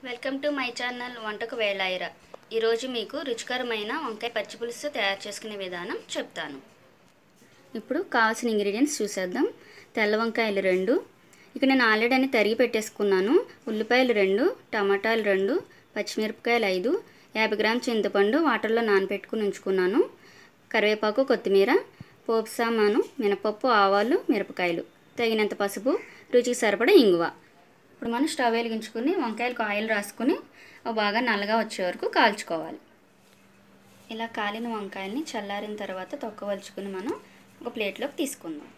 welcome to my channel వంటకు వేళాయిరా ఈరోజు మీకు రుచికరమైన వంకాయ పచ్చి పులుసు తయారు చేసుకునే విధానం చెప్తాను ఇప్పుడు కావాల్సిన ఇంగ్రీడియంట్స్ చూసేద్దాం తెల్ల వంకాయలు రెండు ఇక నేను ఆల్రెడీ అని తరిగి పెట్టేసుకున్నాను ఉల్లిపాయలు రెండు టమాటాలు రెండు పచ్చిమిరపకాయలు ఐదు యాభై గ్రామ్ చింతపండు వాటర్లో నానబెట్టుకుని ఉంచుకున్నాను కరివేపాకు కొత్తిమీర పోపు సామాను మినపప్పు ఆవాలు మిరపకాయలు తగినంత పసుపు రుచికి సరిపడా ఇంగువ ఇప్పుడు మనం స్టవ్ వెలిగించుకుని వంకాయలకు ఆయిల్ రాసుకుని అవి బాగా నల్లగా వచ్చే వరకు కాల్చుకోవాలి ఇలా కాలిన వంకాయల్ని చల్లారిన తర్వాత తొక్కవలుచుకుని మనం ఒక ప్లేట్లోకి తీసుకుందాం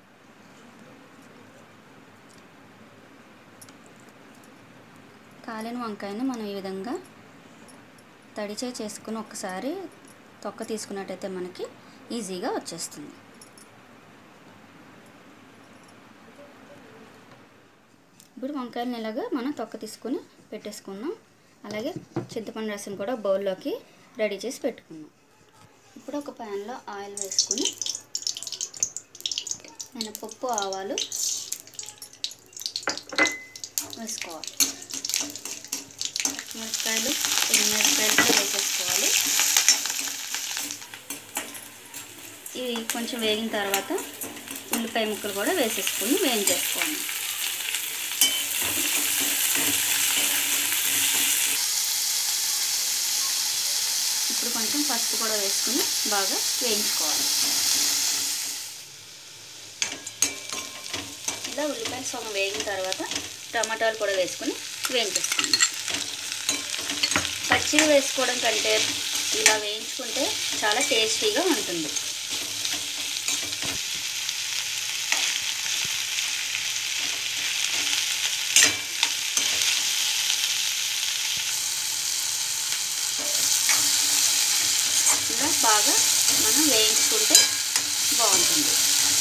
కాలిన వంకాయని మనం ఈ విధంగా తడిచే చేసుకుని ఒకసారి తొక్క తీసుకున్నట్టయితే మనకి ఈజీగా వచ్చేస్తుంది ఇప్పుడు వంకాయలను ఇలాగా మనం తొక్క తీసుకొని పెట్టేసుకుందాం అలాగే చింతపండు రసం కూడా బౌల్లోకి రెడీ చేసి పెట్టుకుందాం ఇప్పుడు ఒక ప్యాన్లో ఆయిల్ వేసుకుని మినపప్పు ఆవాలు వేసుకోవాలి మిరపకాయలు మిరపకాయలు కూడా వేసేసుకోవాలి ఇవి కొంచెం వేగిన తర్వాత ఉల్లిపాయ ముక్కలు కూడా వేసేసుకుని వేయించేసుకోవాలి ఇప్పుడు కొంచెం పసుపు కూడా వేసుకుని బాగా వేయించుకోవాలి ఇలా ఉల్లిపాయ సగం వేగిన తర్వాత టమాటాలు కూడా వేసుకుని వేయించేసుకుందాం పచ్చివి వేసుకోవడం కంటే ఇలా వేయించుకుంటే చాలా టేస్టీగా ఉంటుంది ఇలా బాగా మనం వేయించుకుంటే బాగుంటుంది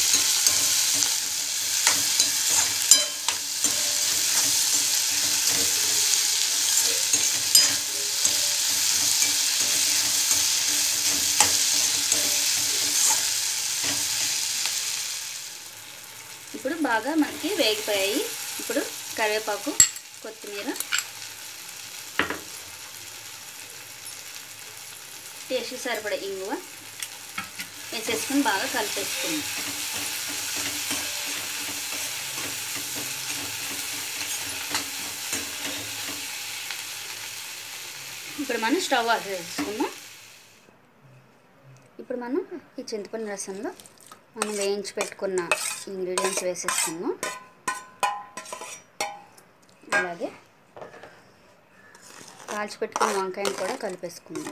ఇప్పుడు బాగా మనకి వేగిపోయాయి ఇప్పుడు కరివేపాకు కొత్తిమీర టేస్ట్ సరిపడ ఇంగువ వేసేసుకుని బాగా కలిపేసుకుందాం ఇప్పుడు మనం స్టవ్ ఆఫ్ చేసుకుందాం ఇప్పుడు మనం ఈ చింతపండు రసంలో మనం వేయించి పెట్టుకున్న ఇంగ్రీడియంట్స్ వేసేసుకుందాం అలాగే కాల్చి పెట్టుకున్న వంకాయని కూడా కలిపేసుకుందాం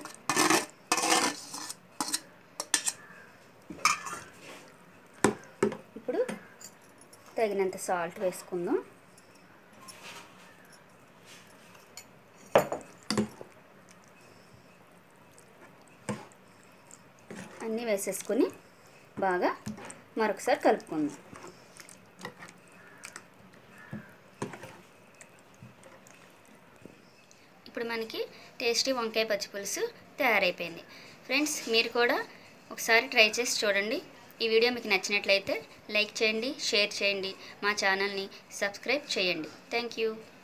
ఇప్పుడు తగినంత సాల్ట్ వేసుకుందాం అన్నీ వేసేసుకుని బాగా మరొకసారి కలుపుకుందాం ఇప్పుడు మనకి టేస్టీ వంకాయ పచ్చి పులుసు తయారైపోయింది ఫ్రెండ్స్ మీరు కూడా ఒకసారి ట్రై చేసి చూడండి ఈ వీడియో మీకు నచ్చినట్లయితే లైక్ చేయండి షేర్ చేయండి మా ఛానల్ని సబ్స్క్రైబ్ చేయండి థ్యాంక్ యూ